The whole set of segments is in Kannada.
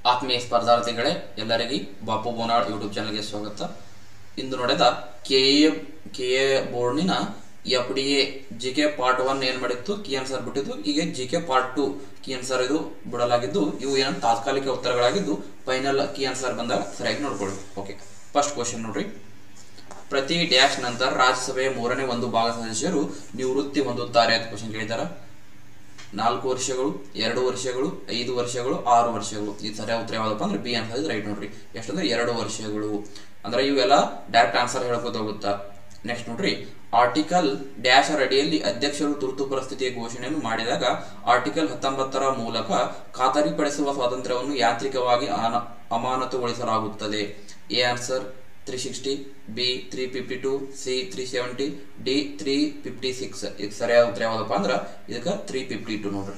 ಆತ್ಮೀಯ ಸ್ಪರ್ಧಾರ್ಥಿಗಳೇ ಎಲ್ಲರಿಗೂ ಬಾಪು ಬೋನಾಳ್ ಯೂಟ್ಯೂಬ್ ಚಾನಲ್ಗೆ ಸ್ವಾಗತ ಇಂದು ನಡೆದ ಕೆ ಎ ಕೆ ಎ ಬೋರ್ಡಿನ F D A G K part one ಏನ್ ಮಾಡಿತ್ತು ಕಿ ಆನ್ಸರ್ ಬಿಟ್ಟಿದ್ದು ಈಗ G K part two key answer ಇದು ಬಿಡಲಾಗಿದ್ದು ಇವು ಏನು ತಾತ್ಕಾಲಿಕ ಉತ್ತರಗಳಾಗಿದ್ದು ಫೈನಲ್ ಕಿ ಆನ್ಸರ್ ಬಂದಾಗ ಸರಿಯಾಗಿ ನೋಡ್ಕೊಳ್ಳಿ ಓಕೆ ಫಸ್ಟ್ ಕ್ವಶನ್ ನೋಡ್ರಿ ಪ್ರತಿ ಡ್ಯಾಶ್ ನಂತರ ರಾಜ್ಯಸಭೆಯ ಮೂರನೇ ಒಂದು ಭಾಗ ಸದಸ್ಯರು ನಿವೃತ್ತಿ ಹೊಂದುತ್ತಾರೆ ಅಂತ ಕ್ವಶನ್ ಕೇಳಿದಾರ ನಾಲ್ಕು ವರ್ಷಗಳು ಎರಡು ವರ್ಷಗಳು ಐದು ವರ್ಷಗಳು ಆರು ವರ್ಷಗಳು ಇದು ಸರಿಯಾದ ಉತ್ತರ ಯಾವ್ದಪ್ಪ ಅಂದ್ರೆ ಬಿ ಅಂತ ರೈಟ್ ನೋಡ್ರಿ ಎಷ್ಟಂದ್ರೆ ಎರಡು ವರ್ಷಗಳು ಅಂದ್ರೆ ಇವೆಲ್ಲ ಡೈರೆಕ್ಟ್ ಆನ್ಸರ್ ಹೇಳ್ಕೊತ ಹೋಗುತ್ತಾ ನೆಕ್ಸ್ಟ್ ನೋಡ್ರಿ ಆರ್ಟಿಕಲ್ ಡ್ಯಾಶ್ ಅಡಿಯಲ್ಲಿ ಅಧ್ಯಕ್ಷರು ತುರ್ತು ಪರಿಸ್ಥಿತಿಯ ಘೋಷಣೆಯನ್ನು ಮಾಡಿದಾಗ ಆರ್ಟಿಕಲ್ ಹತ್ತೊಂಬತ್ತರ ಮೂಲಕ ಖಾತರಿಪಡಿಸುವ ಸ್ವಾತಂತ್ರ್ಯವನ್ನು ಯಾಂತ್ರಿಕವಾಗಿ ಅನ- ಅಮಾನತುಗೊಳಿಸಲಾಗುತ್ತದೆ A answer three sixty B three fifty two C three seventy D three fifty six ಇದಕ್ಕೆ ಸರಿಯಾದ ಉತ್ತರ ಯಾವ್ದಪ್ಪ ಅಂದ್ರೆ ಇದಕ್ಕೆ ತ್ರೀ ಫಿಫ್ಟಿ ಟು ನೋಡ್ರಿ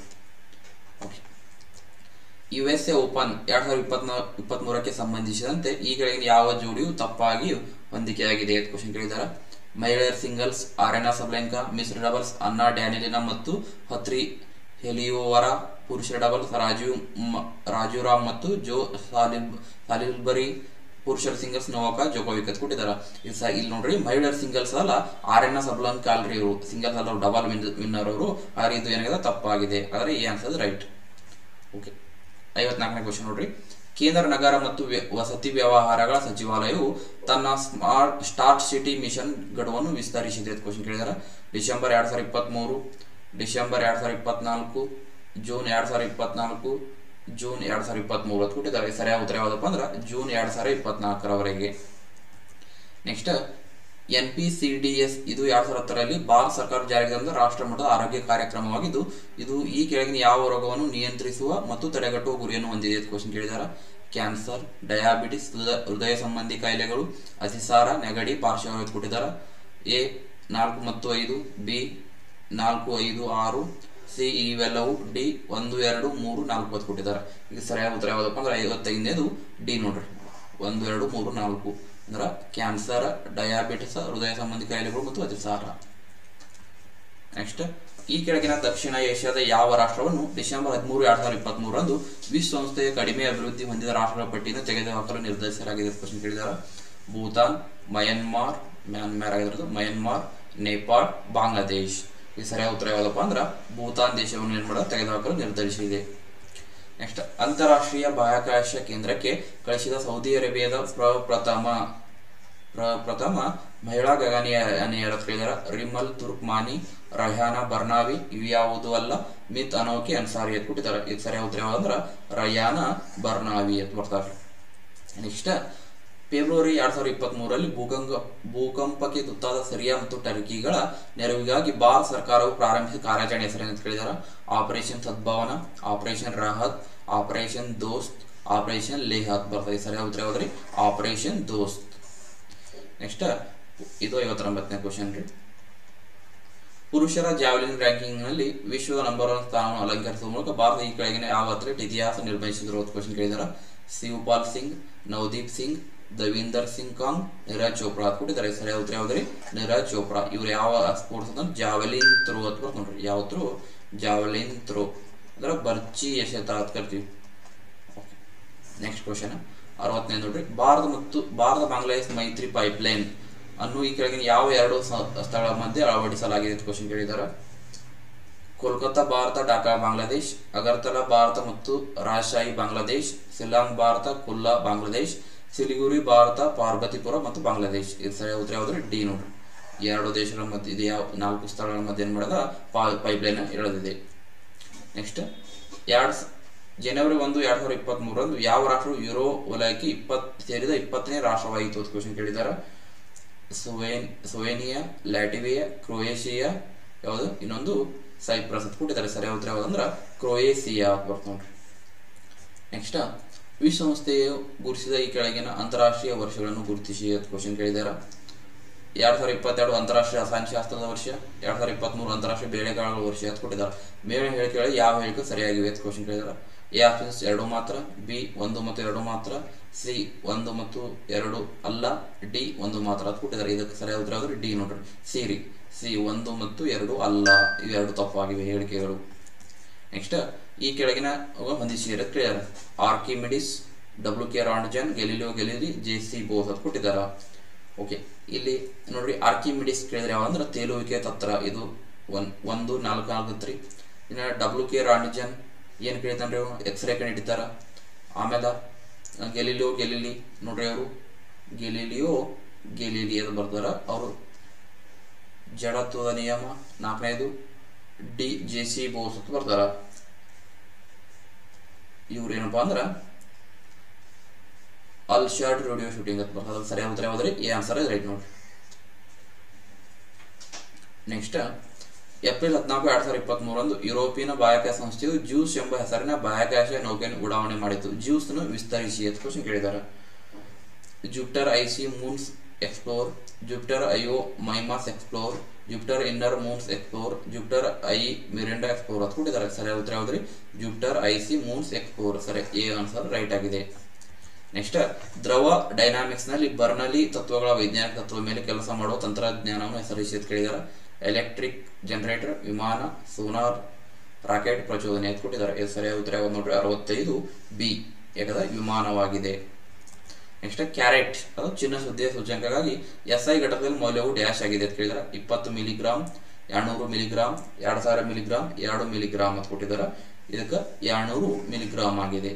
ಯು ಎಸ್ ಎ ಓಪನ್ ಎರಡ್ ಸಾವಿರದ ಇಪ್ಪತ್ನ ಇಪ್ಪತ್ಮೂರಕ್ಕೆ ಸಂಬಂಧಿಸಿದಂತೆ ಈ ಕೆಳಗಿನ ಯಾವ ಜೋಡಿಯು ತಪ್ಪಾಗಿ ಹೊಂದಿಕೆಯಾಗಿದೆ ಅಂತ ಕ್ವಶನ್ ಕೇಳಿದಾರ ಮಹಿಳೆಯರ ಸಿಂಗಲ್ಸ್ ಆರೆನಾ ಸಬ್ಲೆಂಕಾ ಮಿಶ್ರ ಡಬಲ್ಸ್ ಅನ್ನಾ ಡ್ಯಾನಿಲಿನ ಮತ್ತು ಹತ್ರಿ ಹೆಲಿಯೋವರ ಪುರುಷರ ಡಬಲ್ಸ್ ರಾಜೀವ್ ಮ- ರಾಜೀವ್ ರಾಮ್ ಮತ್ತು ಜೋ ಸಾಲಿಬ್ ಸಾಲಿಲ್ಬರಿ ಪುರುಷರ ಸಿಂಗಲ್ಸ್ ನೋವಾಕ ಜೋಕೋವಿಕ್ ಅಂತ ಕೊಟ್ಟಿದ್ದಾರೆ ಇದು ಸಹ ಇಲ್ಲಿ ನೋಡ್ರಿ ಮಹಿಳೆಯರ ಸಿಂಗಲ್ಸ್ ಅಲ್ಲ ಆರೆನ್ನ ಸಬ್ಲಂಕ ಅಲ್ರಿ ಇವರು ಸಿಂಗಲ್ಸ್ ಅಲ್ಲ ಡಬಲ್ ವಿನ್ನರ್ ಅವರು ಆದ್ರೆ ಇದು ಏನಾಗಿದೆ ತಪ್ಪಾಗಿದೆ ಆದರೆ ಈ ಆನ್ಸರ್ ರೈಟ್ ಓಕೆ ಐವತ್ನಾಲ್ಕನೇ ಕ್ವಶನ್ ನೋಡ್ರಿ ಕೇಂದ್ರ ನಗರ ಮತ್ತು ವ್ಯ- ವಸತಿ ವ್ಯವಹಾರಗಳ ಸಚಿವಾಲಯವು ತನ್ನ ಸ್ಮಾರ್ಟ್ ಸ್ಟಾರ್ಟ್ ಸಿಟಿ ಮಿಷನ್ ಗಡುವನ್ನು ವಿಸ್ತರಿಸಿದೆ ಅಂತ ಕ್ವಶನ್ ಕೇಳಿದಾರೆ ಡಿಸೆಂಬರ್ ಎರಡ್ ಸಾವಿರದ ಇಪ್ಪತ್ತ್ಮೂರು ಡಿಸೆಂಬರ್ ಎರಡ್ ಸಾವಿರದ ಇಪ್ಪತ್ನಾಲ್ಕು ಜೂನ್ ಎರಡ್ ಸಾವಿರದ ಇಪ್ಪತ್ನಾಲ್ಕು ಜೂನ್ ಎರಡ್ ಸಾವಿರದ ಇಪ್ಪತ್ತ್ಮೂರು ಅಂತ ಕೊಟ್ಟಿದ್ದಾರೆ ಸರಿಯಾದ ಉತ್ತರ ಯಾವ್ದಪ್ಪ ಅಂದ್ರೆ ಜೂನ್ ಎರಡ್ ಸಾವಿರದ ಇಪ್ಪತ್ನಾಲ್ಕರವರೆಗೆ next N P C D S ಇದು ಎರಡ್ ಸಾವಿರದ ಹತ್ತರಲ್ಲಿ ಭಾರತ ಸರ್ಕಾರ ಜಾರಿಗೆ ತಂದ ರಾಷ್ಟ್ರ ಮಟ್ಟದ ಆರೋಗ್ಯ ಕಾರ್ಯಕ್ರಮವಾಗಿದ್ದು ಇದು ಈ ಕೆಳಗಿನ ಯಾವ ರೋಗವನ್ನು ನಿಯಂತ್ರಿಸುವ ಮತ್ತು ತಡೆಗಟ್ಟುವ ಗುರಿಯನ್ನು ಹೊಂದಿದೆ ಅಂತ ಕ್ವಶನ್ ಕೇಳಿದಾರ ಕ್ಯಾನ್ಸರ್ ಡಯಾಬಿಟಿಸ್ ಹೃದಯ ಹೃದಯ ಸಂಬಂಧಿ ಕಾಯಿಲೆಗಳು ಅತಿಸಾರ ನೆಗಡಿ ಪಾರ್ಶ್ವವಾಯು ಕೊಟ್ಟಿದ್ದಾರೆ ಎ ನಾಲ್ಕು ಮತ್ತು ಐದು ಬಿ ನಾಲ್ಕು ಐದು ಆರು ಸಿ ಇವೆಲ್ಲವು ಡಿ ಒಂದು ಎರಡು ಮೂರು ನಾಲ್ಕು ಅಂತ ಕೊಟ್ಟಿದ್ದಾರೆ ಈಗ ಸರಿಯಾದ ಉತ್ತರ ಯಾವ್ದಪ್ಪ ಅಂದ್ರೆ ಐವತ್ತೈದನೇದು ಡಿ ನೋಡ್ರಿ ಒಂದು ಎರಡು ಮೂರು ನಾಲ್ಕು ಅಂದ್ರೆ ಕ್ಯಾನ್ಸರ್ ಡಯಾಬಿಟಿಸ್ ಹೃದಯ ಸಂಬಂಧಿ ಕಾಯಿಲೆಗಳು ಮತ್ತು ಅತಿಸಾರ ನೆಕ್ಸ್ಟ್ ಈ ಕೆಳಗಿನ ದಕ್ಷಿಣ ಏಷ್ಯಾದ ಯಾವ ರಾಷ್ಟ್ರವನ್ನು ಡಿಸೆಂಬರ್ ಹದಿಮೂರು ಎರಡ್ ಸಾವಿರದ ಇಪ್ಪತ್ತ್ ಮೂರರಂದು ವಿಶ್ವಸಂಸ್ಥೆಯ ಕಡಿಮೆ ಅಭಿವೃದ್ಧಿ ಹೊಂದಿದ ರಾಷ್ಟ್ರಗಳ ಪಟ್ಟಿಯನ್ನು ತೆಗೆದುಹಾಕಲು ನಿರ್ಧರಿಸಲಾಗಿದೆ ಕ್ವಶನ್ ಕೇಳಿದ್ದಾರೆ ಭೂತಾನ್ ಮಯನ್ಮಾರ್ ಮ್ಯಾನ್ಮಾರ್ ಆಗಿರೋದು ಮಯನ್ಮಾರ್ ನೇಪಾಳ್ ಬಾಂಗ್ಲಾದೇಶ್ ಈ ಸರಿಯಾದ ಉತ್ತರ ಯಾವುದಪ್ಪ ಅಂದ್ರೆ ಭೂತಾನ್ ದೇಶವನ್ನು ಏನ್ ಮಾಡೋದು ತೆಗೆದುಹಾಕಲು ನಿರ್ಧರಿಸಿದೆ ನೆಕ್ಸ್ಟ್ ಅಂತಾರಾಷ್ಟ್ರೀಯ ಬಾಹ್ಯಾಕಾಶ ಕೇಂದ್ರಕ್ಕೆ ಕಳಿಸಿದ ಸೌದಿ ಅರೇಬಿಯಾದ ಪ್ರಪ್ರಥಮ ಪ್ರಪ್ರಥಮ ಮಹಿಳಾ ಗಗನಯಾನಿಯರ ಕೇಳಿದರ ರಿಮಲ್ ತುರ್ಕ್ಮಾನಿ ರಯಾನ ಬರ್ನಾವಿ ಇವು ಯಾವುದು ಅಲ್ಲ ಮಿತ್ ಅನೋಕಿ ಅನ್ಸಾರಿ ಅಂತ ಕೊಟ್ಟಿದ್ದಾರೆ ಇದು ಸರಿಯಾದ ಉತ್ತರ ಯಾವ್ದಂದ್ರ ರಯಾನ ಬರ್ನಾವಿ ಅಂತ ಬರ್ತಾರೆ ನೆಕ್ಸ್ಟ್ ಫೆಬ್ರವರಿ ಎರಡ್ ಸಾವಿರದ ಇಪ್ಪತ್ತ್ ಮೂರರಲ್ಲಿ ಭೂಕಂಪ ಭೂಕಂಪಕ್ಕೆ ತುತ್ತಾದ ಸಿರಿಯಾ ಮತ್ತು ಟರ್ಕಿಗಳ ನೆರವಿಗಾಗಿ ಭಾರತ ಸರ್ಕಾರವು ಪ್ರಾರಂಭಿಸಿದ ಕಾರ್ಯಾಚರಣೆ ಹೆಸರೇನು ಅಂತ ಕೇಳಿದಾರ operation Sadbhavana operation Rahat operation Dost operation Lehat ಬರ್ತದೆ ಸರಿಯಾದ ಉತ್ತರ ಯಾವ್ದ್ರಿ ಆಪರೇಷನ್ ದೋಸ್ತ್ ನೆಕ್ಸ್ಟ್ ಇದು ಐವತ್ತೊಂಬತ್ತನೇ ಕ್ವಶನ್ ರೀ ಪುರುಷರ ಜಾವೆಲಿನ್ ರ್ಯಾಂಕಿಂಗ್ ನಲ್ಲಿ ವಿಶ್ವದ ನಂಬರ್ ಒನ್ ಸ್ಥಾನವನ್ನು ಅಲಂಕರಿಸುವ ಮೂಲಕ ಭಾರತ ಈ ಕೆಳಗಿನ ಯಾವ ಅಥ್ಲೆಟ್ ಇತಿಹಾಸ ನಿರ್ವಹಿಸಿದ್ರು ಅಂತ ಕ್ವಶನ್ ಕೇಳಿದಾರ ಶಿವಪಾಲ್ ಸಿಂಗ್ ನವದೀಪ್ ಸಿಂಗ್ ದವೀಂದರ್ ಸಿಂಗ್ ಕಾಂಗ್ ನೀರಜ್ ಚೋಪ್ರಾ ಅಂತ ಕೊಟ್ಟಿದ್ದಾರೆ ಸರಿಯಾದ ಉತ್ತರ ಯಾವ್ದ್ರಿ ನೀರಜ್ ಚೋಪ್ರಾ ಇವ್ರು ಯಾವ ಸ್ಪೋರ್ಟ್ಸ್ ಅಂದ್ರೆ ಜಾವೆಲಿನ್ ಥ್ರೋ ಅಂತ ಬರ್ತ ನೋಡ್ರಿ ಯಾವ ಥ್ರೋ ಜಾವೆಲಿನ್ ಥ್ರೋ ಅಂದ್ರೆ ಬರ್ಚಿ ಎಸೆತ ಅಂತ ಕರಿತೀವಿ ನೆಕ್ಸ್ಟ್ ಕ್ವಶನ್ ಅರವತ್ತನೇ ನೋಡ್ರಿ ಭಾರತ ಮತ್ತು ಭಾರತ ಬಾಂಗ್ಲಾದೇಶ ಮೈತ್ರಿ ಪೈಪ್ಲೈನ್ ಅನ್ನು ಈ ಕೆಳಗಿನ ಯಾವ ಎರಡು ಸ- ಸ್ಥಳಗಳ ಮಧ್ಯೆ ಅಳವಡಿಸಲಾಗಿದೆ ಅಂತ ಕ್ವಶನ್ ಕೇಳಿದಾರೆ ಕೋಲ್ಕತ್ತಾ ಭಾರತ ಢಾಕಾ ಬಾಂಗ್ಲಾದೇಶ್ ಅಗರ್ತಲಾ ಭಾರತ ಮತ್ತು ರಾಜಶಾಹಿ ಬಾಂಗ್ಲಾದೇಶ್ ಸಿಲಾಂಗ್ ಭಾರತ ಕುಲ್ಲಾ ಬಾಂಗ್ಲಾದೇಶ್ ಸಿಲಿಗುರಿ ಭಾರತ ಪಾರ್ವತಿಪುರ ಮತ್ತು ಬಾಂಗ್ಲಾದೇಶ್ ಇದು ಸರಿಯಾದ ಉತ್ತರ ಯಾವ್ದು ಡಿ ನೋಡ್ರಿ ಈ ಎರಡು ದೇಶಗಳ ಮಧ್ಯೆ ಇದು ಯಾವ ನಾಲ್ಕು ಸ್ಥಳಗಳ ಮಧ್ಯೆ ಏನು ಮಾಡಿದ ಪೈಪ್ಲೈನ್ ಎಳೆದಿದೆ ನೆಕ್ಸ್ಟ್ ಎರಡ್ ಸ- ಜನವರಿ ಒಂದು ಎರಡ್ ಸಾವಿರದ ಇಪ್ಪತ್ತ್ ಮೂರರಂದು ಯಾವ ರಾಷ್ಟ್ರವು ಯುರೋ ವಲಯಕ್ಕೆ ಇಪ್ಪತ್ ಸೇರಿದ ಇಪ್ಪತ್ತನೇ ರಾಷ್ಟ್ರವಾಯಿತು ಅಂತ ಕ್ವಶನ್ ಕೇಳಿದ್ದಾರೆ ಸ್ಲೋವೇನ್ ಸ್ಲೋವೇನಿಯಾ ಲ್ಯಾಟಿವಿಯಾ ಕ್ರೊಯೇಷಿಯಾ ಯಾವುದು ಇನ್ನೊಂದು ಸೈಪ್ರಸ್ ಅಂತ ಕೊಟ್ಟಿದ್ದಾರೆ ಸರಿಯಾದ ಉತ್ತರ ಯಾವ್ದಂದ್ರೆ ಕ್ರೊಯೇಸಿಯಾ ಅಂತ ಬರ್ತ ನೋಡ್ರಿ ನೆಕ್ಸ್ಟ್ ವಿಶ್ವಸಂಸ್ಥೆಯು ಗುರುತಿಸಿದ ಈ ಕೆಳಗಿನ ಅಂತಾರಾಷ್ಟ್ರೀಯ ವರ್ಷಗಳನ್ನು ಗುರುತಿಸಿ ಅಂತ ಕ್ವಶನ್ ಕೇಳಿದ್ದಾರೆ ಎರಡ್ ಸಾವಿರದ ಇಪ್ಪತ್ತೆರಡು ಅಂತಾರಾಷ್ಟ್ರೀಯ ರಸಾಯನಶಾಸ್ತ್ರದ ವರ್ಷ ಎರಡ್ ಸಾವಿರದ ಇಪ್ಪತ್ಮೂರು ಅಂತಾರಾಷ್ಟ್ರೀಯ ಬೇಳೆಕಾಳುಗಳ ವರ್ಷ ಅಂತ ಕೊಟ್ಟಿದ್ದಾರೆ ಮೇಲಿನ ಹೇಳಿಕೆಗಳು ಯಾವ ಹೇಳಿಕೆ ಸರಿಯಾಗಿವೆ ಅಂತ ಕ್ವಶನ್ ಕೇಳಿದ್ದಾರೆ ಎ ಆಪ್ಷನ್ಸ್ ಎರಡು ಮಾತ್ರ ಬಿ ಒಂದು ಮತ್ತು ಎರಡು ಮಾತ್ರ ಸಿ ಒಂದು ಮತ್ತು ಎರಡು ಅಲ್ಲ ಡಿ ಒಂದು ಮಾತ್ರ ಅಂತ ಕೊಟ್ಟಿದ್ದಾರೆ ಇದಕ್ಕೆ ಸರಿಯಾದ ಉತ್ತರ ಆದ್ರೆ ಡಿ ನೋಡ್ರಿ ಸಿ ರೀ ಸಿ ಒಂದು ಮತ್ತು ಎರಡು ಅಲ್ಲ ಇವೆರಡು ತಪ್ಪಾಗಿವೆ ಹೇಳಿಕೆಗಳು ನೆಕ್ಸ್ಟ್ ಈ ಕೆಳಗಿನ ಹೊಂದಿಸಿದರೆ ಕೇಳಿದಾರೆ Archimedes W K Roentgen Galileo Galilei J C Bose ಅಂತ ಕೊಟ್ಟಿದ್ದಾರೆ ಓಕೆ ಇಲ್ಲಿ ನೋಡ್ರಿ ಆರ್ಕಿಮಿಡಿಸ್ ಕೇಳಿದ್ರೆ ಯಾವ ಅಂದ್ರೆ ತೇಲುವಿಕೆ ತತ್ರ ಇದು ಒನ್ ಒಂದು ನಾಲ್ಕು ನಾಲ್ಕು ರೀ ಇನ್ನು ಡಬ್ಲ್ಯೂ ಕೆ ರಾಂಡ್ಜನ್ ಏನು ಕೇಳ್ತಾನೆ ರೀ ಎಕ್ಸ್ರೇ ಕಂಡಿಡ್ತಾರ ಆಮೇಲೆ ಗೆಲಿಲಿಯೋ ಗೆಲಿಲಿ ನೋಡ್ರಿ ಅವರು ಗೆಲಿಲಿಯೋ ಗೆಲಿಲಿ ಅಂತ ಬರ್ತಾರ ಅವರು ಜಡತ್ವದ ನಿಯಮ ನಾಲ್ಕನೇದು ಡಿ ಜೆ ಸಿ ಬೋಸ್ ಅಂತ ಬರ್ತಾರ ಇವ್ರು ಏನಪ್ಪಾ ಅಂದ್ರ ಅಲ್ ಶಾರ್ಟ್ ರೇಡಿಯೋ ಶೂಟಿಂಗ್ ಅಂತ ಬರ್ತದೆ ಸರಿಯಾದ ಉತ್ತರ ಯಾವ್ದ್ರಿ ಈ ಆನ್ಸರ್ ರೈಟ್ ನೋಡ್ರಿ ನೆಕ್ಸ್ಟ್ ಏಪ್ರಿಲ್ ಹದಿನಾಲ್ಕು ಎರಡ್ ಸಾವಿರದ ಇಪ್ಪತ್ತ್ ಮೂರಂದು ಯುರೋಪಿಯನ್ ಬಾಹ್ಯಾಕಾಶ ಸಂಸ್ಥೆಯು ಜ್ಯೂಸ್ ಎಂಬ ಹೆಸರಿನ ಬಾಹ್ಯಾಕಾಶ ನೌಕೆಯನ್ನು ಉಡಾವಣೆ ಮಾಡಿತು ಜ್ಯೂಸ್ ನ ವಿಸ್ತರಿಸಿ ಅಂತ ಕ್ವಶನ್ ಕೇಳಿದ್ದಾರೆ Jupiter icy moons explorer Jupiter Io Mimas explorer Jupiter inner moons explorer Jupiter I Miranda explorer ಅಂತ ಕೊಟ್ಟಿದ್ದಾರೆ ಸರಿಯಾದ ಉತ್ತರ ಯಾವ್ದ್ರಿ ಜುಪಿಟರ್ ಐಸಿ ಮೂನ್ಸ್ ಎಕ್ಸ್ಪ್ಲೋರ್ ಸರಿ ಎ ಆನ್ಸರ್ ರೈಟ್ ಆಗಿದೆ ನೆಕ್ಸ್ಟ್ ದ್ರವ ಡೈನಾಮಿಕ್ಸ್ ನಲ್ಲಿ ಬರ್ನಲಿ ತತ್ವಗಳ ವೈಜ್ಞಾನಿಕ ತತ್ವದ ಮೇಲೆ ಕೆಲಸ ಮಾಡುವ ತಂತ್ರಜ್ಞಾನವನ್ನು ಹೆಸರಿಸಿ ಅಂತ ಕೇಳಿದ್ದಾರೆ ಎಲೆಕ್ಟ್ರಿಕ್ ಜನರೇಟರ್ ವಿಮಾನ ಸೋನಾರ್ ರಾಕೆಟ್ ಪ್ರಚೋದನೆ ಅಂತ ಕೊಟ್ಟಿದ್ದಾರೆ ಇದು ಸರಿಯಾದ ಉತ್ತರ ಯಾವ್ದು ನೋಡ್ರಿ ಅರವತ್ತೈದು ಬಿ ಯಾಕಂದ್ರೆ ವಿಮಾನವಾಗಿದೆ ನೆಕ್ಸ್ಟ್ ಕ್ಯಾರೆಟ್ ಅದು ಚಿನ್ನ ಸುದ್ದಿಯ ಸೂಚ್ಯಂಕಗಾಗಿ ಎಸ್ ಐ ಘಟಕದಲ್ಲಿ ಮೌಲ್ಯವು ಡ್ಯಾಶ್ ಆಗಿದೆ ಅಂತ ಕೇಳಿದಾರೆ ಇಪ್ಪತ್ತು ಮಿಲಿಗ್ರಾಮ್ ಎರಡ್ನೂರು ಮಿಲಿಗ್ರಾಮ್ ಎರಡು ಸಾವಿರ ಮಿಲಿಗ್ರಾಮ್ ಎರಡು ಮಿಲಿಗ್ರಾಮ್ ಅಂತ ಕೊಟ್ಟಿದ್ದಾರೆ ಇದಕ್ಕೆ ಎರಡ್ನೂರು ಮಿಲಿಗ್ರಾಮ್ ಆಗಿದೆ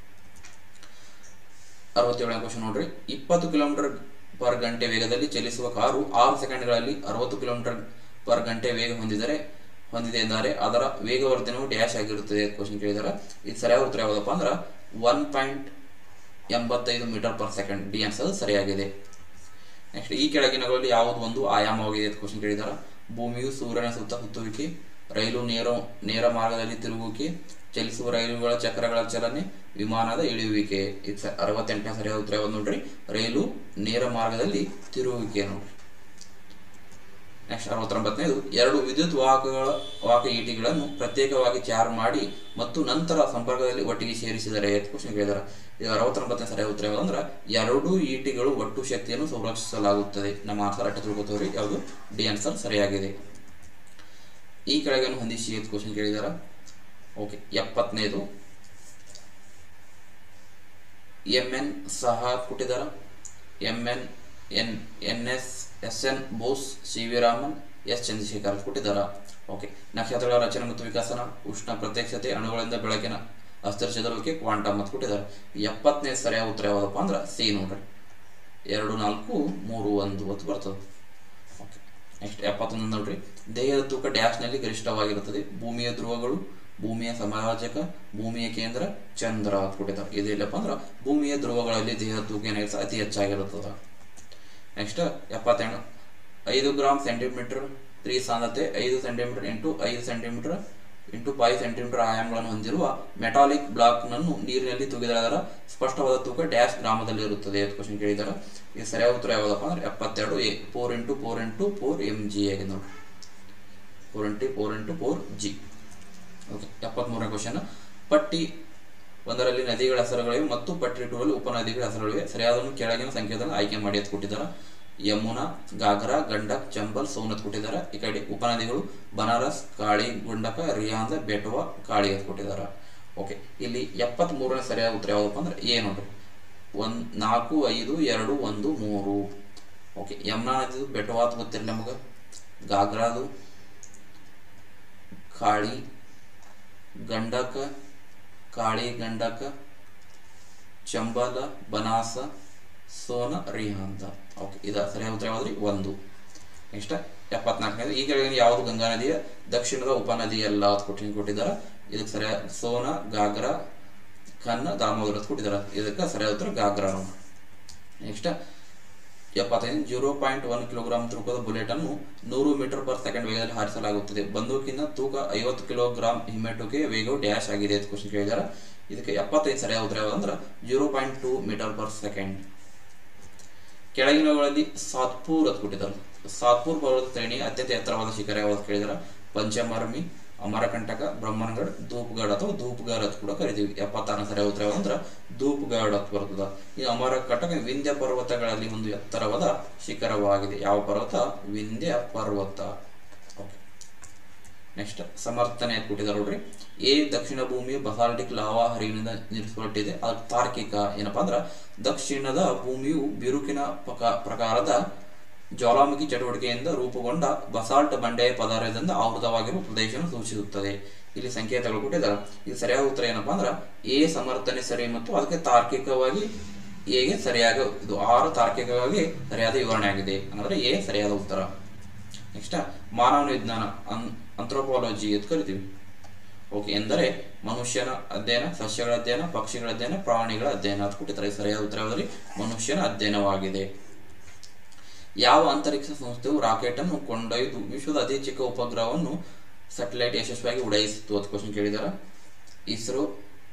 ಅರವತ್ತೇಳನೇ ಕ್ವಶನ್ ನೋಡ್ರಿ ಇಪ್ಪತ್ತು ಕಿಲೋಮೀಟರ್ ಪರ್ ಗಂಟೆ ವೇಗದಲ್ಲಿ ಚಲಿಸುವ ಕಾರು ಆರು ಸೆಕೆಂಡ್ಗಳಲ್ಲಿ ಅರವತ್ತು ಕಿಲೋಮೀಟರ್ ಪರ್ ಗಂಟೆ ವೇಗ ಹೊಂದಿದರೆ ಹೊಂದಿದೆ ಎಂದರೆ ಅದರ ವೇಗವರ್ಧನೆಯು ಡ್ಯಾಶ್ ಆಗಿರುತ್ತದೆ ಕ್ವಶನ್ ಕೇಳಿದಾರೆ ಇದು ಸರಿಯಾದ ಉತ್ತರ ಯಾವುದಪ್ಪ ಅಂದ್ರೆ ಒನ್ ಪಾಯಿಂಟ್ ಎಂಬತ್ತೈದು ಮೀಟರ್ ಪರ್ ಸೆಕೆಂಡ್ ಡಿ ಅನ್ಸೋದು ಸರಿಯಾಗಿದೆ ನೆಕ್ಸ್ಟ್ ಈ ಕೆಳಗಿನಗಳಲ್ಲಿ ಯಾವುದು ಒಂದು ಆಯಾಮವಾಗಿದೆ ಅಂತ ಕ್ವಶನ್ ಕೇಳಿದಾರೆ ಭೂಮಿಯು ಸೂರ್ಯನ ಸುತ್ತ ಸುತ್ತುವಿಕೆ ರೈಲು ನೇರ ನೇರ ಮಾರ್ಗದಲ್ಲಿ ತಿರುಗುವಿಕೆ ಚಲಿಸುವ ರೈಲುಗಳ ಚಕ್ರಗಳ ಚಲನೆ ವಿಮಾನದ ಇಳಿಯುವಿಕೆ ಇದು ಅರವತ್ತೆಂಟನೇ ಸರಿಯಾದ ಉತ್ತರ ಯಾವ್ದು ನೋಡ್ರಿ ರೈಲು ನೇರ ಮಾರ್ಗದಲ್ಲಿ ತಿರುಗುವಿಕೆ ನೋಡ್ರಿ ನೆಕ್ಸ್ಟ್ ಅರವತ್ತೊಂಬತ್ತನೇದು ಎರಡು ವಿದ್ಯುತ್ ವಾಹಕಗಳ ವಾಹಕ ಈಟಿಗಳನ್ನು ಪ್ರತ್ಯೇಕವಾಗಿ ಚಾರ್ಜ್ ಮಾಡಿ ಮತ್ತು ನಂತರ ಸಂಪರ್ಕದಲ್ಲಿ ಒಟ್ಟಿಗೆ ಸೇರಿಸಿದರೆ ಅಂತ ಕ್ವಶನ್ ಕೇಳಿದಾರೆ ಇದು ಅರವತ್ತೊಂಬತ್ತನೇ ಸರಿಯಾದ ಉತ್ತರ ಯಾವುದು ಅಂದ್ರೆ ಎರಡು ಈಟಿಗಳು ಒಟ್ಟು ಶಕ್ತಿಯನ್ನು ಸಂರಕ್ಷಿಸಲಾಗುತ್ತದೆ ನಮ್ಮ ಆನ್ಸರ್ ಅಟ್ಟ ತಿಳ್ಕೊತೀವ್ರಿ ಯಾವುದು ಡಿ ಆನ್ಸರ್ ಸರಿಯಾಗಿದೆ ಈ ಕೆಳಗನ್ನು ಹೊಂದಿಸಿ ಅಂತ ಕ್ವಶನ್ ಕೇಳಿದಾರ ಓಕೆ ಎಪ್ಪತ್ತನೇದು ಎಂ ಎನ್ ಸಹ ಕೊಟ್ಟಿದ್ದಾರ M N N N S S N Bose C V Raman S Chandrasekhar ಕೊಟ್ಟಿದ್ದಾರ ಓಕೆ ನಕ್ಷತ್ರಗಳ ರಚನೆ ಮತ್ತು ವಿಕಸನ ಉಷ್ಣ ಪ್ರತ್ಯಕ್ಷತೆ ಅಣುಗಳಿಂದ ಬೆಳಕಿನ ಅಸ್ತರಿಸಿದಕ್ಕೆ ಕ್ವಾಂಟಮ್ ಅಂತ ಕೊಟ್ಟಿದ್ದಾರೆ ಎಪ್ಪತ್ತನೇ ಸರಿಯಾದ ಉತ್ತರ ಯಾವುದಪ್ಪ ಅಂದ್ರೆ ಸಿ ನೋಡ್ರಿ ಎರಡು ನಾಲ್ಕು ಮೂರು ಒಂದು ಹೊತ್ತು ಬರ್ತದೆ ಓಕೆ ನೆಕ್ಸ್ಟ್ ಎಪ್ಪತ್ತೊಂದು ನೋಡ್ರಿ ದೇಹದ ತೂಕ ಡ್ಯಾಶ್ನಲ್ಲಿ ಗರಿಷ್ಠವಾಗಿರುತ್ತದೆ ಭೂಮಿಯ ಧ್ರುವಗಳು ಭೂಮಿಯ ಸಮಾಜಕ ಭೂಮಿಯ ಕೇಂದ್ರ ಚಂದ್ರ ಅಂತ ಕೊಟ್ಟಿದ್ದಾರೆ ಇದು ಇಲ್ಲಪ್ಪ ಅಂದ್ರೆ ಭೂಮಿಯ ಧ್ರುವಗಳಲ್ಲಿ ದೇಹದ ತೂಕ ಏನಾಗಿರ್ತದೆ ಅತಿ ಹೆಚ್ಚಾಗಿರುತ್ತದೆ ನೆಕ್ಸ್ಟ್ ಎಪ್ಪತ್ತೆಂಟು ಐದು ಗ್ರಾಮ್ ಸೆಂಟಿಮೀಟರ್ ತ್ರೀ ಸಾಂದ್ರತೆ ಐದು ಸೆಂಟಿಮೀಟರ್ ಇಂಟು ಐದು ಸೆಂಟಿಮೀಟರ್ ಇಂಟು ಫೈವ್ ಸೆಂಟಿಮೀಟರ್ ಆಯಾಮಗಳನ್ನು ಹೊಂದಿರುವ ಮೆಟಾಲಿಕ್ ಬ್ಲಾಕ್ ನನ್ನು ನೀರಿನಲ್ಲಿ ತೂಗಿದರೆ ಸ್ಪಷ್ಟವಾದ ತೂಕ ಡ್ಯಾಶ್ ಗ್ರಾಮದಲ್ಲಿ ಇರುತ್ತದೆ ಅಂತ ಕ್ವಶನ್ ಕೇಳಿದ್ದಾರೆ ಇದು ಸರಿಯಾದ ಉತ್ತರ ಯಾವುದಪ್ಪ ಅಂದ್ರೆ ಎಪ್ಪತ್ತೆರಡು A four into four into four M G ಆಗಿದೆ ನೋಡಿ four into four into four G okay ಎಪ್ಪತ್ಮೂರನೇ ಕ್ವಶನ್ ಪಟ್ಟಿ ಒಂದರಲ್ಲಿ ನದಿಗಳ ಹೆಸರುಗಳಿವೆ ಮತ್ತು ಪಟ್ಟಿ ಟೂರಲ್ಲಿ ಉಪನದಿಗಳ ಹೆಸರುಗಳಿವೆ ಸರಿಯಾದನ್ನು ಕೆಳಗಿನ ಸಂಖ್ಯೆಯನ್ನು ಆಯ್ಕೆ ಮಾಡಿ ಅಂತ ಕೊಟ್ಟಿದ್ದಾರೆ ಯಮುನಾ ಗಾಗ್ರಾ ಗಂಡಕ್ ಚಂಬಲ್ ಸೋನತ್ ಕೊಟ್ಟಿದ್ದಾರೆ ಈ ಕಡೆ ಉಪನದಿಗಳು ಬನಾರಸ್ ಕಾಳಿ ಗುಂಡಕ ರಿಯಾಂದ ಬೆಟವಾ ಕಾಳಿ ಅಂತ ಕೊಟ್ಟಿದ್ದಾರೆ ಓಕೆ ಇಲ್ಲಿ ಎಪ್ಪತ್ತ್ ಮೂರನೇ ಸರಿಯಾದ ಉತ್ತರ ಯಾವುದಪ್ಪ ಅಂದ್ರೆ ಎ ನೋಡ್ರಿ ಒಂದ್ ನಾಲ್ಕು ಐದು ಎರಡು ಒಂದು ಮೂರು ಓಕೆ ಯಮುನಾ ನದಿದು ಬೆಟವಾತ್ ಗೊತ್ತಿರಲಿ ನಮಗೆ ಗಾಗ್ರಾದು ಕಾಳಿ ಗಂಡಕ ಕಾಳಿ ಗಂಡಕ ಚಂಬಲ ಬನಾಸ ಸೋನ ರಿಹಾಂತ ಓಕೆ ಇದ ಸರಿಯಾದ ಉತ್ತರ ಯಾವ್ದ್ರಿ ಒಂದು ನೆಕ್ಸ್ಟ್ ಎಪ್ಪತ್ನಾಲ್ಕನೇದು ಈ ಕೆಳಗಿನ ಯಾವುದು ಗಂಗಾ ನದಿಯ ದಕ್ಷಿಣದ ಉಪನದಿ ಎಲ್ಲ ಕೊಟ್ಟಿನ ಕೊಟ್ಟಿದ್ದಾರೆ ಇದಕ್ಕೆ ಸರಿಯಾದ ಸೋನ ಗಾಗ್ರಾ ಖನ್ನ ದಾಮೋದರ ಅಂತ ಕೊಟ್ಟಿದ್ದಾರೆ ಇದಕ್ಕೆ ಸರಿಯಾದ ಉತ್ತರ ಗಾಗ್ರಾ ನೆಕ್ಸ್ಟ್ ಎಪ್ಪತ್ತೈದು ಜೀರೋ ಪಾಯಿಂಟ್ ಒನ್ ಕಿಲೋಗ್ರಾಂ ತೂಕದ ಬುಲೆಟ್ ಅನ್ನು ನೂರು ಮೀಟರ್ ಪರ್ ಸೆಕೆಂಡ್ ವೇಗದಲ್ಲಿ ಹಾರಿಸಲಾಗುತ್ತದೆ ಬಂದೂಕಿನ ತೂಕ ಐವತ್ತು ಕಿಲೋಗ್ರಾಂ ಹಿಮ್ಮೆಟ್ಟುಗೆ ವೇಗವು ಡ್ಯಾಶ್ ಆಗಿದೆ ಅಂತ ಕ್ವಶನ್ ಕೇಳಿದಾರೆ ಇದಕ್ಕೆ ಎಪ್ಪತ್ತೈದು ಸರಿಯಾದ ಉತ್ತರ ಯಾವುದು ಅಂದ್ರೆ zero point two metre per second ಕೆಳಗಿನಗಳಲ್ಲಿ ಸಾತ್ಪೂರ್ ಅಂತ ಕೊಟ್ಟಿದ್ದಾರೆ ಸಾತ್ಪೂರ್ ಪರ್ವತ ಶ್ರೇಣಿ ಅತ್ಯಂತ ಎತ್ತರವಾದ ಶಿಖರ ಯಾವ್ದು ಕೇಳಿದಾರೆ ಪಂಚಮರ್ಮಿ ಅಮರಕಂಟಕ ಬ್ರಹ್ಮನಗಡ್ ಧೂಪ್ಗಢ ಅಥವಾ ಧೂಪ್ಗಢ ಅಂತ ಕೂಡ ಕರಿತೀವಿ ಎಪ್ಪತ್ತಾರನೇ ಸರಿಯಾದ ಉತ್ತರ ಯಾವ್ದು ಅಂದ್ರೆ ಧೂಪ್ಗಢ ಅಂತ ಬರ್ತದ ಈ ಅಮರಕಂಟಕ ವಿಂಧ್ಯ ಪರ್ವತಗಳಲ್ಲಿ ಒಂದು ಎತ್ತರವಾದ ಶಿಖರವಾಗಿದೆ ಯಾವ ಪರ್ವತ ವಿಂಧ್ಯ ಪರ್ವತ ಓಕೆ ನೆಕ್ಸ್ಟ್ ಸಮರ್ಥನೆ ಅಂತ ಕೊಟ್ಟಿದ್ದಾರೆ ನೋಡ್ರಿ ಎ ದಕ್ಷಿಣ ಭೂಮಿಯ ಬಸಾಲ್ಟಿಕ್ ಲಾವಾ ಹರಿವಿನಿಂದ ನಿರ್ಸಲ್ಪಟ್ಟಿದೆ ಅದು ತಾರ್ಕಿಕ ಏನಪ್ಪಾ ಅಂದ್ರ ದಕ್ಷಿಣದ ಭೂಮಿಯು ಬಿರುಕಿನ ಪಕ- ಪ್ರಕಾರದ ಜ್ವಾಲಾಮುಖಿ ಚಟುವಟಿಕೆಯಿಂದ ರೂಪುಗೊಂಡ ಬಸಾಲ್ಟ್ ಬಂಡೆಯ ಪದಾರ್ಥದಿಂದ ಆವೃತವಾಗಿರುವ ಪ್ರದೇಶವನ್ನು ಸೂಚಿಸುತ್ತದೆ ಇಲ್ಲಿ ಸಂಕೇತಗಳು ಕೊಟ್ಟಿದ್ದಾರೆ ಇದು ಸರಿಯಾದ ಉತ್ತರ ಏನಪ್ಪಾ ಅಂದ್ರ ಎ ಸಮರ್ಥನೆ ಸರಿ ಮತ್ತು ಅದಕ್ಕೆ ತಾರ್ಕಿಕವಾಗಿ ಎಗೆ ಸರಿಯಾದ ಇದು ಆರು ತಾರ್ಕಿಕವಾಗಿ ಸರಿಯಾದ ವಿವರಣೆ ಆಗಿದೆ ಅಂದ್ರೆ ಎ ಸರಿಯಾದ ಉತ್ತರ ನೆಕ್ಸ್ಟ್ ಮಾನವ ವಿಜ್ಞಾನ ಅಂಥ್ರೋಪಾಲಜಿ ಅಂತ ಕರಿತೀವಿ ಓಕೆ ಎಂದರೆ ಮನುಷ್ಯನ ಅಧ್ಯಯನ ಸಸ್ಯಗಳ ಅಧ್ಯಯನ ಪಕ್ಷಿಗಳ ಅಧ್ಯಯನ ಪ್ರಾಣಿಗಳ ಅಧ್ಯಯನ ಅಂತ ಕೊಟ್ಟಿದ್ದಾರೆ ಸರಿಯಾದ ಉತ್ತರ ಯಾವುದ್ರಿ ಮನುಷ್ಯನ ಅಧ್ಯಯನವಾಗಿದೆ ಯಾವ ಅಂತರಿಕ್ಷ ಸಂಸ್ಥೆಯು ರಾಕೆಟ್ ಅನ್ನು ಕೊಂಡೊಯ್ದು ವಿಶ್ವದ ಅತಿ ಚಿಕ್ಕ ಉಪಗ್ರಹವನ್ನು ಸ್ಯಾಟಲೈಟ್ ಯಶಸ್ವಿಯಾಗಿ ಉಡಾಯಿಸಿತು ಅಂತ ಕ್ವಶನ್ ಕೇಳಿದಾರ ISRO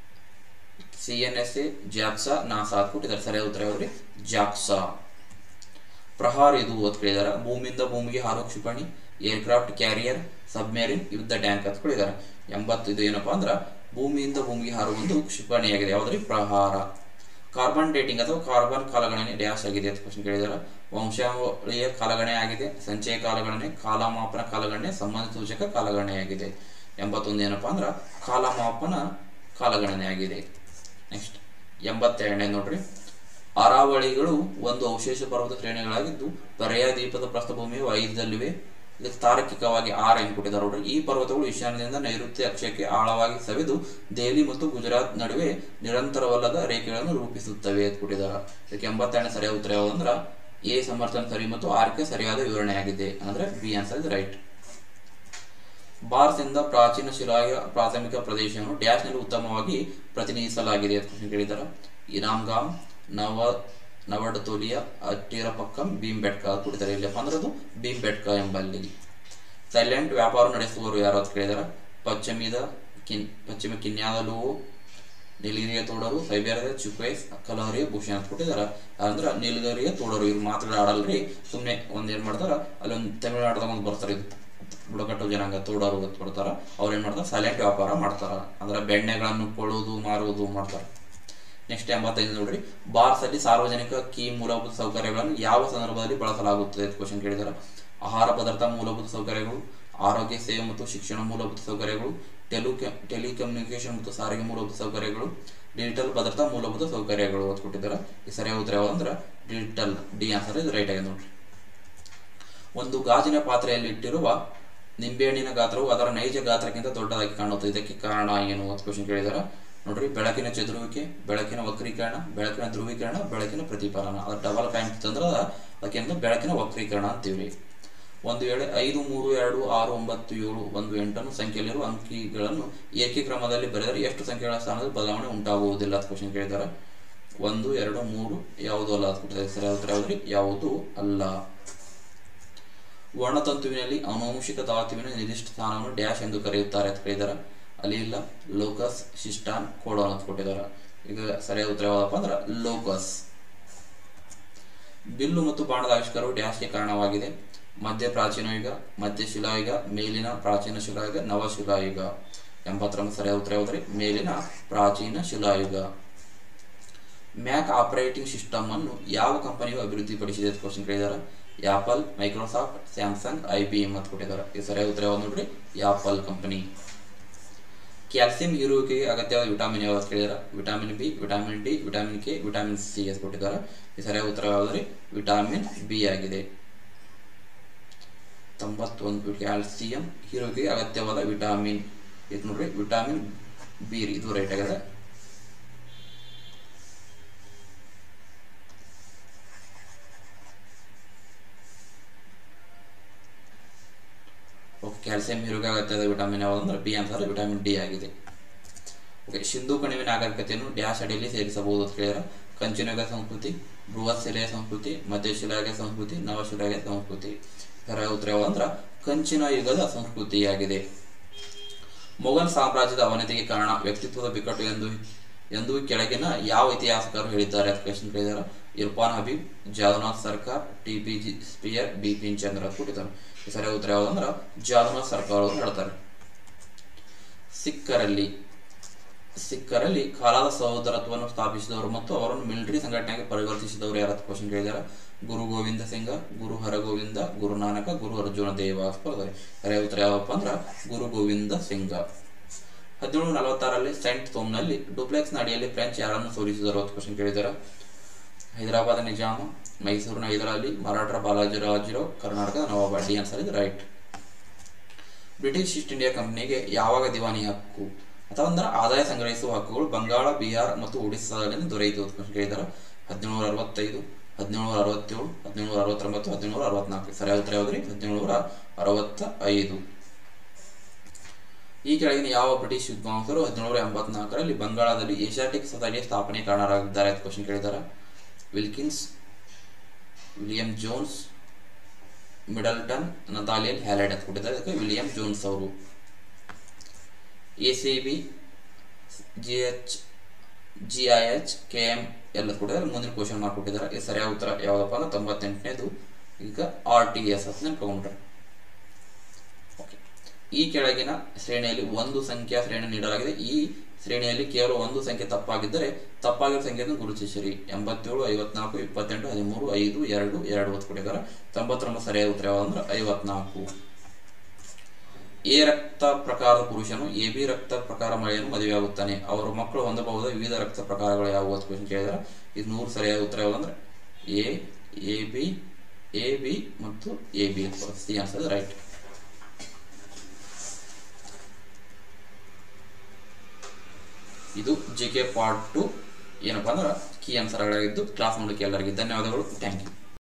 C N S A JAXA NASA ಅಂತ ಕೊಟ್ಟಿದ್ದಾರೆ ಸರಿಯಾದ ಉತ್ತರ ಯಾವ್ದ್ರಿ ಜಾಕ್ಸಾ ಪ್ರಹಾರ್ ಇದು ಅಂತ ಕೇಳಿದಾರೆ ಭೂಮಿಯಿಂದ ಭೂಮಿಗೆ ಹಾರೋ ಕ್ಷಿಪಣಿ ಏರ್ಕ್ರಾಫ್ಟ್ ಕ್ಯಾರಿಯರ್ ಸಬ್ಮೆರಿನ್ ಯುದ್ಧ ಟ್ಯಾಂಕ್ ಅಂತ ಕೇಳಿದಾರೆ ಎಂಬತ್ತು ಇದು ಏನಪ್ಪಾ ಅಂದ್ರ ಭೂಮಿಯಿಂದ ಭೂಮಿಗೆ ಹಾರುವ ಒಂದು ಕ್ಷಿಪಣಿಯಾಗಿದೆ ಯಾವ್ದ್ರಿ ಪ್ರಹಾರ ಕಾರ್ಬನ್ ಡೇಟಿಂಗ್ ಅಥವಾ ಕಾರ್ಬನ್ ಕಾಲಗಣನೆ ಡ್ಯಾಶ್ ಆಗಿದೆ ಅಂತ ಕ್ವಶನ್ ಕೇಳಿದಾರೆ ವಂಶಾವಳಿಯ ಕಾಲಗಣನೆ ಆಗಿದೆ ಸಂಚಯ ಕಾಲಗಣನೆ ಕಾಲಮಾಪನ ಕಾಲಗಣನೆ ಸಂಬಂಧ ಸೂಚಕ ಕಾಲಗಣನೆಯಾಗಿದೆ ಎಂಬತ್ತೊಂದು ಏನಪ್ಪಾ ಅಂದ್ರ ಕಾಲಮಾಪನ ಕಾಲಗಣನೆ ಆಗಿದೆ ನೆಕ್ಸ್ಟ್ ಎಂಬತ್ತೆರಡನೇ ನೋಡ್ರಿ ಅರಾವಳಿಗಳು ಒಂದು ಅವಶೇಷ ಪರ್ವತ ಶ್ರೇಣಿಗಳಾಗಿದ್ದು ಪರ್ಯಾಯ ದ್ವೀಪದ ಪ್ರಸ್ಥಭೂಮಿಯು ಐದಲ್ಲಿವೆ ಇದಕ್ಕೆ ತಾರ್ಕಿಕವಾಗಿ ಆರ್ ಏನು ಕೊಟ್ಟಿದ್ದಾರೆ ನೋಡ್ರಿ ಈ ಪರ್ವತಗಳು ಈಶಾನ್ಯದಿಂದ ನೈಋತ್ಯ ಅಕ್ಷಕ್ಕೆ ಆಳವಾಗಿ ಸವೆದು ದೆಹಲಿ ಮತ್ತು ಗುಜರಾತ್ ನಡುವೆ ನಿರಂತರವಲ್ಲದ ರೇಖೆಗಳನ್ನು ರೂಪಿಸುತ್ತವೆ ಅಂತ ಕೊಟ್ಟಿದ್ದಾರೆ ಇದಕ್ಕೆ ಎಂಬತ್ತೆರಡನೇ ಸರಿಯಾದ ಉತ್ತರ ಯಾವುದಂದ್ರ ಎ ಸಮರ್ಥನೆ ಸರಿ ಮತ್ತು ಆರ್ಕೆ ಸರಿಯಾದ ವಿವರಣೆಯಾಗಿದೆ ಅಂದ್ರೆ ಬಿ ಆನ್ಸರ್ ಇಸ್ ರೈಟ್ ಭಾರತದಿಂದ ಪ್ರಾಚೀನ ಶಿಲಾಯ ಪ್ರಾಥಮಿಕ ಪ್ರದೇಶವನ್ನು ಡ್ಯಾಶ್ನಲ್ಲಿ ಉತ್ತಮವಾಗಿ ಪ್ರತಿನಿಧಿಸಲಾಗಿದೆ ಅಂತ question ಕೇಳಿದ್ದಾರೆ ಇನಾಮ್ಗಾಮ್ ನವ ನವಡತೋಲಿಯ ಅಟ್ಟಿರಪಕ್ಕಂ ಭೀಂಬೆಟ್ಕ ಅಂತ ಕೊಟ್ಟಿದ್ದಾರೆ ಇಲ್ಲಪ್ಪ ಅಂದ್ರೆ ಅದು ಭೀಂಬೆಟ್ಕ ಎಂಬಲ್ಲಿ ಸೈಲೆಂಟ್ ವ್ಯಾಪಾರ ನಡೆಸುವವರು ಯಾರು ಅಂತ ಕೇಳಿದಾರೆ ಪಶ್ಚಿಮದ ಕಿನ್ ಪಶ್ಚಿಮ ಕಿನ್ಯಾದ ಲೂವು ನೀಲಗಿರಿಯ ತೋಡರು ಸೈಬೇರಿಯ ಚುಕ್ವೇಸ್ ಕಲಹರಿಯ ಭೂಷಣ ಅಂತ ಕೊಟ್ಟಿದ್ದಾರೆ ಅಂದ್ರೆ ನೀಲಗಿರಿಯ ತೋಡರು ಇವ್ರು ಮಾತುಗಳು ಆಡಲ್ರಿ ಸುಮ್ಮನೆ ಒಂದ್ ಏನ್ ಮಾಡ್ತಾರ ಅಲ್ಲಿ ಒಂದು ತಮಿಳುನಾಡದಾಗ ಒಂದು ಬರ್ತಾರೆ ಇದು ಬುಡಕಟ್ಟು ಜನಾಂಗ ತೋಡರು ಅಂತ ಬರ್ತಾರ ಅವ್ರು ಏನ್ ಮಾಡ್ತಾರ ಸೈಲೆಂಟ್ ವ್ಯಾಪಾರ ಮಾಡ್ತಾರ ಅಂದ್ರೆ ಬೆಣ್ಣೆಗಳನ್ನು ಕೊಳ್ಳೋದು ಮಾರುವುದು ಮಾಡ್ತಾರ ನೆಕ್ಸ್ಟ್ ಎಂಬತ್ತೈದು ನೋಡ್ರಿ ಬಾರ್ಸ್ ಅಲ್ಲಿ ಸಾರ್ವಜನಿಕ ಕೀ ಮೂಲಭೂತ ಸೌಕರ್ಯಗಳನ್ನು ಯಾವ ಸಂದರ್ಭದಲ್ಲಿ ಬಳಸಲಾಗುತ್ತದೆ ಅಂತ ಕ್ವಶನ್ ಕೇಳಿದಾರೆ ಆಹಾರ ಪದಾರ್ಥ ಮೂಲಭೂತ ಸೌಕರ್ಯಗಳು ಆರೋಗ್ಯ ಸೇವೆ ಮತ್ತು ಶಿಕ್ಷಣ ಮೂಲಭೂತ ಸೌಕರ್ಯಗಳು ಟೆಲು ಟೆಲಿಕಮ್ಯುನಿಕೇಶನ್ ಮತ್ತು ಸಾರಿಗೆ ಮೂಲಭೂತ ಸೌಕರ್ಯಗಳು ಡಿಜಿಟಲ್ ಪದಾರ್ಥ ಮೂಲಭೂತ ಸೌಕರ್ಯಗಳು ಅಂತ ಕೊಟ್ಟಿದ್ದಾರೆ ಈ ಸರಿಯಾದ ಉತ್ತರ ಯಾವ್ದಂದ್ರೆ ಡಿಜಿಟಲ್ ಡಿ ಆನ್ಸರ್ ಇದು ರೈಟ್ ಆಗಿದೆ ನೋಡ್ರಿ ಒಂದು ಗಾಜಿನ ಪಾತ್ರೆಯಲ್ಲಿ ಇಟ್ಟಿರುವ ನಿಂಬೆಹಣ್ಣಿನ ಗಾತ್ರವು ಅದರ ನೈಜ ಗಾತ್ರಕ್ಕಿಂತ ದೊಡ್ಡದಾಗಿ ಕಾಣುತ್ತದೆ ಇದಕ್ಕೆ ಕಾರಣ ಏನು ಅಂತ ಕ್ವಶನ್ ಕೇಳಿದಾರೆ ನೋಡ್ರಿ ಬೆಳಕಿನ ಚದುರುವಿಕೆ ಬೆಳಕಿನ ವಕ್ರೀಕರಣ ಬೆಳಕಿನ ಧ್ರುವೀಕರಣ ಬೆಳಕಿನ ಪ್ರತಿಫಲನ ಅದು ಡಬಲ್ ಪಾಯಿಂಟ್ ತಂದ್ರ ಅದಕ್ಕೆ ಬೆಳಕಿನ ವಕ್ರೀಕರಣ ಅಂತೀವ್ರಿ ಒಂದು ವೇಳೆ ಐದು ಮೂರು ಎರಡು ಆರು ಒಂಬತ್ತು ಏಳು ಒಂದು ಎಂಟನ್ನು ಸಂಖ್ಯೆಯಲ್ಲಿರುವ ಅಂಕಿಗಳನ್ನು ಏಕೀಕ್ರಮದಲ್ಲಿ ಬರೆದರೆ ಎಷ್ಟು ಸಂಖ್ಯೆಗಳ ಸ್ಥಾನದಲ್ಲಿ ಬದಲಾವಣೆ ಉಂಟಾಗುವುದಿಲ್ಲ ಅಂತ ಕ್ವಶನ್ ಕೇಳಿದ್ದಾರೆ ಒಂದು ಎರಡು ಮೂರು ಯಾವುದು ಅಲ್ಲ ಅಂತ ಕೊಟ್ಟಿದ್ದಾರೆ ಸರಿಯಾದ ಉತ್ತರ ಯಾವ್ದ್ರಿ ಯಾವುದು ಅಲ್ಲ ವರ್ಣತಂತುವಿನಲ್ಲಿ ಅನುವಂಶಿಕ ಧಾತುವಿನ ನಿರ್ದಿಷ್ಟ ಸ್ಥಾನವನ್ನು ಡ್ಯಾಶ್ ಎಂದು ಕರೆಯುತ್ತಾರೆ ಅಂತ ಕೇಳಿದಾರೆ ಅಲ್ಲಿ ಇಲ್ಲ ಲೋಕಸ್ ಶಿಸ್ಟಾನ್ ಕೋಡೋನ್ ಅಂತ ಕೊಟ್ಟಿದ್ದಾರೆ ಈಗ ಸರಿಯಾದ ಉತ್ತರ ಯಾವ್ದಪ್ಪ ಅಂದ್ರೆ ಲೋಕಸ್ ಬಿಲ್ಲು ಮತ್ತು ಬಾಣದ ಆವಿಷ್ಕಾರವು ಡ್ಯಾಶ್ಗೆ ಕಾರಣವಾಗಿದೆ ಮಧ್ಯ ಪ್ರಾಚೀನ ಯುಗ ಮಧ್ಯ ಶಿಲಾಯುಗ ಮೇಲಿನ ಪ್ರಾಚೀನ ಶಿಲಾಯುಗ ನವ ಶಿಲಾಯುಗ ಎಂಬತ್ತರಂಗ ಸರಿಯಾದ ಉತ್ತರ ಯಾವ್ದ್ರಿ ಮೇಲಿನ ಪ್ರಾಚೀನ ಶಿಲಾಯುಗ ಮ್ಯಾಕ್ ಆಪರೇಟಿಂಗ್ ಸಿಸ್ಟಮ್ ಅನ್ನು ಯಾವ ಕಂಪನಿಯು ಅಭಿವೃದ್ಧಿಪಡಿಸಿದೆ ಅಂತ ಕ್ವಶನ್ ಕೇಳಿದಾರೆ Apple Microsoft Samsung I B M ಅಂತ ಕೊಟ್ಟಿದ್ದಾರೆ ಈ ಸರಿಯಾದ ಉತ್ತರ ಯಾವ್ದು ನೋಡ್ರಿ ಆಪಲ್ ಕಂಪನಿ ಕ್ಯಾಲ್ಸಿಯಂ ಹೀರುವಿಕೆಗೆ ಅಗತ್ಯವಾದ ವಿಟಾಮಿನ್ ಯಾವ್ದು ಅಂತ ಕೇಳಿದಾರೆ vitamin B vitamin D vitamin K vitamin C ಅಂತ ಕೊಟ್ಟಿದ್ದಾರೆ ಈ ಸರಿಯಾದ ಉತ್ತರ ಯಾವ್ದ್ರಿ ವಿಟಾಮಿನ್ ಬಿ ಆಗಿದೆ ತೊಂಬತ್ತೊಂದು ಕ್ಯಾಲ್ಸಿಯಂ ಹೀರೋಗಿಗೆ ಅಗತ್ಯವಾದ ವಿಟಾಮಿನ್ ಇದು ನೋಡ್ರಿ ವಿಟಾಮಿನ್ ಬಿ ರೀ ಇದು ರೈಟ್ ಆಗಿದೆ ಓಕೆ ಕ್ಯಾಲ್ಸಿಯಂ ಹೀರೋಗೆ ಅಗತ್ಯವಾದ ವಿಟಾಮಿನ್ ಯಾವುದು ಅಂದ್ರೆ ಬಿ ಆನ್ಸರ್ ವಿಟಾಮಿನ್ ಡಿ ಆಗಿದೆ ಓಕೆ ಸಿಂಧು ಕಣಿವೆ ನಾಗರಿಕತೆಯನ್ನು ಡ್ಯಾಶ್ ಅಡಿಯಲ್ಲಿ ಸೇರಿಸಬಹುದು ಅಂತ ಕೇಳಿದ್ರೆ ಕಂಚಿನಯುಗ ಸಂಸ್ಕೃತಿ ಬೃಹತ್ ಶಿಲೆಯ ಸಂಸ್ಕೃತಿ ಮಧ್ಯಶಿಲಾಯುಗ ಸಂಸ್ಕೃತಿ ನವಶಿಲಾಯುಗ ಸಂಸ್ಕೃತಿ ಸರಿಯಾದ ಉತ್ತರ ಯಾವುದು ಅಂದ್ರೆ ಕಂಚಿನ ಯುಗದ ಸಂಸ್ಕೃತಿಯಾಗಿದೆ ಮೊಘಲ್ ಸಾಮ್ರಾಜ್ಯದ ಅವನತಿಗೆ ಕಾರಣ ವ್ಯಕ್ತಿತ್ವದ ಬಿಕ್ಕಟ್ಟು ಎಂದು ಎಂದು ಕೆಳಗಿನ ಯಾವ ಇತಿಹಾಸಕಾರರು ಹೇಳಿದ್ದಾರೆ ಅಂತ ಕ್ವೆಶನ್ ಕೇಳಿದಾರೆ Irfan Habib Jadunath Sarkar T P G Spear Bipan Chandra ಅಂತ ಕೊಟ್ಟಿದ್ದಾರೆ ಈ ಸರಿಯಾದ ಉತ್ತರ ಯಾವುದು ಅಂದ್ರೆ ಜಾದನಾಥ್ ಸರ್ಕಾರ್ ಅವರು ಹೇಳ್ತಾರೆ ಸಿಖ್ಖರಲ್ಲಿ ಸಿಖ್ಖರಲ್ಲಿ ಕಾಲಾದ ಸಹೋದರತ್ವವನ್ನು ಸ್ಥಾಪಿಸಿದವರು ಮತ್ತು ಅವರನ್ನು ಮಿಲಿಟರಿ ಸಂಘಟನೆಗೆ ಪರಿವರ್ತಿಸಿದವರು ಯಾರ ಕ್ವಶನ್ ಕೇಳಿದಾರೆ ಗುರು ಗೋವಿಂದ ಸಿಂಗ ಗುರು ಹರಗೋವಿಂದ ಗುರು ನಾನಕ ಗುರು ಅರ್ಜುನ ದೇವ ಸ್ಪರ್ಧೆ ಸರಿಯಾದ ಉತ್ತರ ಯಾವಪ್ಪ ಅಂದ್ರೆ ಗುರು ಗೋವಿಂದ ಸಿಂಗ ಹದಿನೇಳು ನಲವತ್ತಾರಲ್ಲಿ ಸೆಂಟ್ ಥೋಮ್ನಲ್ಲಿ ಡುಪ್ಲೆಕ್ಸ್ನ ಅಡಿಯಲ್ಲಿ ಫ್ರೆಂಚ್ ಯಾರನ್ನು ಸೋಲಿಸಿದರು ಅಂತ ಕ್ವಶನ್ ಕೇಳಿದ್ದಾರೆ ಹೈದರಾಬಾದ್ ನಿಜಾಮ ಮೈಸೂರಿನ ಹೈದರಾಲಿ ಮರಾಠರ ಬಾಲಾಜಿ ರಾಜರಾವ್ ಕರ್ನಾಟಕದ ನವಾಬ ಡಿ ಆನ್ಸರ್ ಇದು ರೈಟ್ ಬ್ರಿಟಿಷ್ ಈಸ್ಟ್ ಇಂಡಿಯಾ ಕಂಪನಿಗೆ ಯಾವಾಗ ದಿವಾನಿ ಹಕ್ಕು ಅಥವಾ ಅಂದ್ರೆ ಆದಾಯ ಸಂಗ್ರಹಿಸುವ ಹಕ್ಕುಗಳು ಬಂಗಾಳ ಬಿಹಾರ್ ಮತ್ತು ಒಡಿಸ್ಸಾದಿಂದ ದೊರೆಯಿತು ಅಂತ question ಕೇಳಿದ್ದಾರೆ ಹದಿನೇಳು ಅರವತ್ತೈದು ಹದಿನೇಳು ಅರವತ್ತೇಳು ಹದಿನೇಳು ಅರವತ್ತೊಂಬತ್ತು ಹದಿನೇಳು ಅರವತ್ನಾಲ್ಕು ಸರಿಯಾದ ಉತ್ತರ ಯಾವ್ದ್ರಿ ಹದಿನೇಳು ಅರವತ್ತ ಐದು ಈ ಕೆಳಗಿನ ಯಾವ ಬ್ರಿಟಿಷ್ ವಿದ್ವಾಂಸರು ಹದಿನೇಳು ಎಂಬತ್ನಾಲ್ಕರಲ್ಲಿ ಬಂಗಾಳದಲ್ಲಿ ಏಷ್ಯಾಟಿಕ್ ಸೊಸೈಟಿಯ ಸ್ಥಾಪನೆ ಕಾರಣರಾಗಿದ್ದಾರೆ ಅಂತ ಕ್ವಶನ್ ಕೇಳಿದ್ದಾರೆ Wilkins William Jones Middleton Nathaniel Halhed ಅಂತ ಕೊಟ್ಟಿದ್ದಾರೆ ಅದಕ್ಕೆ ವಿಲಿಯಂ ಜೋನ್ಸ್ ಅವರು A C B G H G I H K M ಎಲ್ಲ ಕೊಟ್ಟಿದ್ದಾರೆ ಮುಂದಿನ ಕ್ವಶನ್ ಮಾರ್ಕ್ ಕೊಟ್ಟಿದ್ದಾರೆ ಈ ಸರಿಯಾದ ಉತ್ತರ ಯಾವುದಪ್ಪ ಅಂದ್ರೆ ತೊಂಬತ್ತೆಂಟನೇದು ಈಗ ಆರ್ ಟಿ ಎಸ್ ಅಂತ ನೆನ್ಕೊಂಡ್ರೆ ಈ ಕೆಳಗಿನ ಶ್ರೇಣಿಯಲ್ಲಿ ಒಂದು ಸಂಖ್ಯಾ ಶ್ರೇಣಿ ನೀಡಲಾಗಿದೆ ಈ ಶ್ರೇಣಿಯಲ್ಲಿ ಕೇವಲ ಒಂದು ಸಂಖ್ಯೆ ತಪ್ಪಾಗಿದ್ದರೆ ತಪ್ಪಾಗಿರೋ ಸಂಖ್ಯೆಯನ್ನು ಗುರುತಿಸಿರಿ ಎಂಬತ್ತೇಳು ಐವತ್ನಾಲ್ಕು ಇಪ್ಪತ್ತೆಂಟು ಹದಿಮೂರು ಐದು ಎರಡು ಎರಡು ಹೊತ್ತು ಕೊಟ್ಟಿದ್ದಾರೆ ತೊಂಬತ್ತೊಂಬತ್ತು ಸರಿಯಾದ ಉತ್ತರ ಯಾವುದು ಅಂದ್ರೆ ಐವತ್ನಾಲ್ಕು ಎ ರಕ್ತ ಪ್ರಕಾರದ ಪುರುಷನು ಎ ಬಿ ರಕ್ತ ಪ್ರಕಾರ ಮಳೆಯನ್ನು ಮದುವೆಯಾಗುತ್ತಾನೆ ಅವರ ಮಕ್ಕಳು ಹೊಂದಬಹುದಾದ ವಿವಿಧ ರಕ್ತ ಪ್ರಕಾರಗಳು ಯಾವುವು ಅಂತ ಕ್ವಶನ್ ಕೇಳಿದರೆ ಇದು ನೂರು ಸರಿಯಾದ ಉತ್ತರ ಯಾವುದು ಅಂದ್ರೆ A A B A B ಮತ್ತು A B C answer right ಇದು ಜಿ ಕೆ ಪಾರ್ಟ್ ಟು ಏನಪ್ಪಾ ಅಂದ್ರೆ ಕೀ ಆನ್ಸರ್ಗಳಾಗಿದ್ದು ಕ್ಲಾಸ್ ನೋಡಲಿಕ್ಕೆ ಎಲ್ಲರಿಗೆ ಧನ್ಯವಾದಗಳು ಥ್ಯಾಂಕ್ ಯು